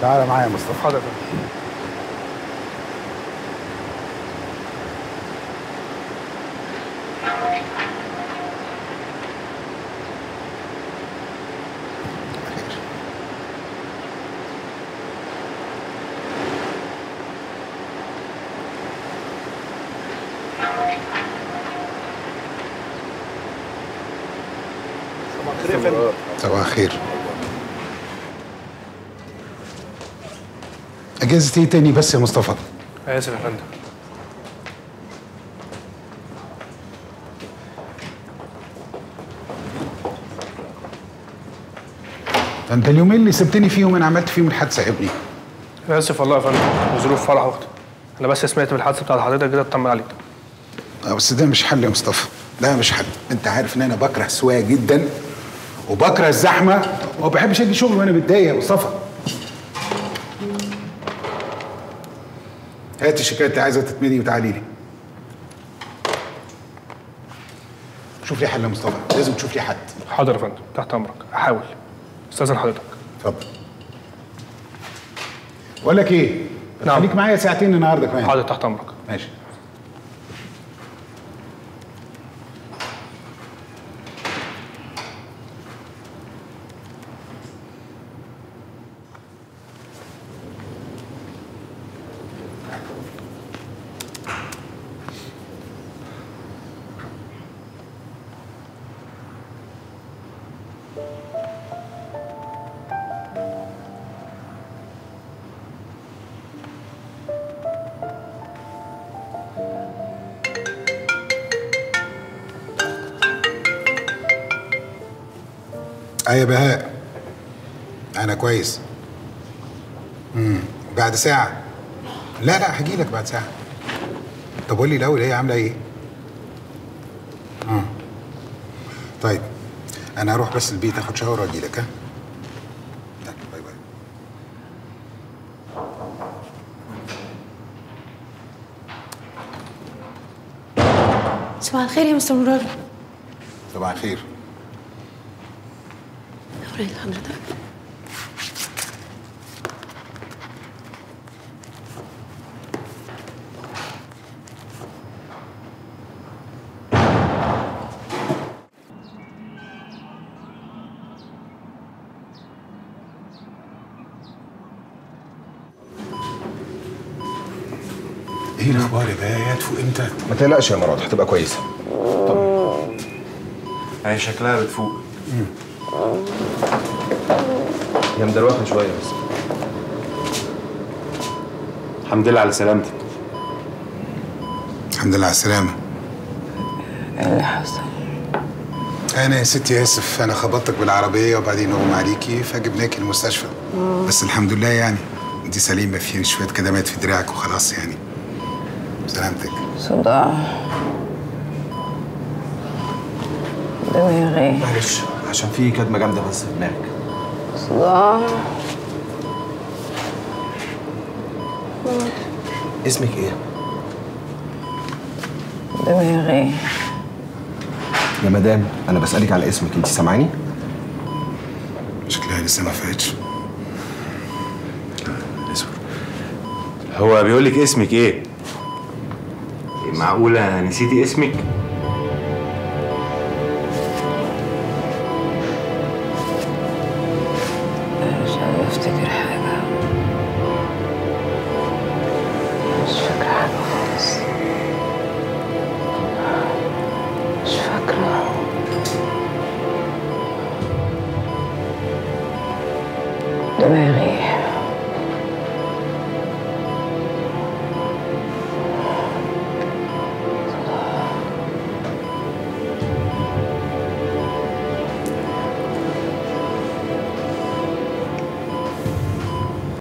تعالى معايا يا مصطفى حاضر يا فندم صباح الخير يا فندم صباح الخير اجازة ايه تاني بس يا مصطفى اسف يا فندم ده انت اليومين اللي سبتني فيهم انا عملت فيهم الحادثه يا ابني اسف والله يا فندم وظروف فرح اختي انا بس سمعت بالحادثه بتاعت حضرتك كده اطمن عليك اه بس ده مش حل يا مصطفى لا مش حل انت عارف ان انا بكره السواقه جدا وبكره الزحمه وما بحبش اجي شغل وانا متضايق يا مصطفى هات الشيكات اللي عايزه تتملي وتعالي لي شوف لي حل يا مصطفى لازم تشوف لي حد حاضر يا فندم تحت امرك احاول استاذن حضرتك اتفضل بقول لك ايه نعم. خليك معايا ساعتين النهارده كمان حاضر تحت امرك ماشي اه يا بهاء انا كويس امم بعد ساعه لا لا هجي لك بعد ساعه طب قول لي الاول هي عامله ايه اه طيب انا هروح بس البيت اخد شاور واجي لك ها يلا، باي باي صباح الخير يا مستر مراد صباح الخير أوريد حضرتك ايه الاخبار يا بهاء تفوق امتى ما تقلقش يا مراد هتبقى كويسه هي شكلها بتفوق هي مدروخه شويه بس الحمد لله على سلامتك الحمد لله على السلامه اللي حصل انا يا ستي اسف انا خبطتك بالعربيه وبعدين اغمى عليكي فجبناكي المستشفى بس الحمد لله يعني انت سليمه في شويه كدمات في دراعك وخلاص يعني سلامتك صداع دماغي معلش عشان في كدمه جامده بس في دماغك صداع اسمك ايه؟ دماغي يا مدام انا بسالك على اسمك انت سامعاني؟ شكلها لسه ما فاتش هو بيقول لك اسمك ايه؟ معقولة نسيتي اسمك؟ مش قادرة افتكر حاجة مش فاكرة حاجة خالص مش فاكرة دماغي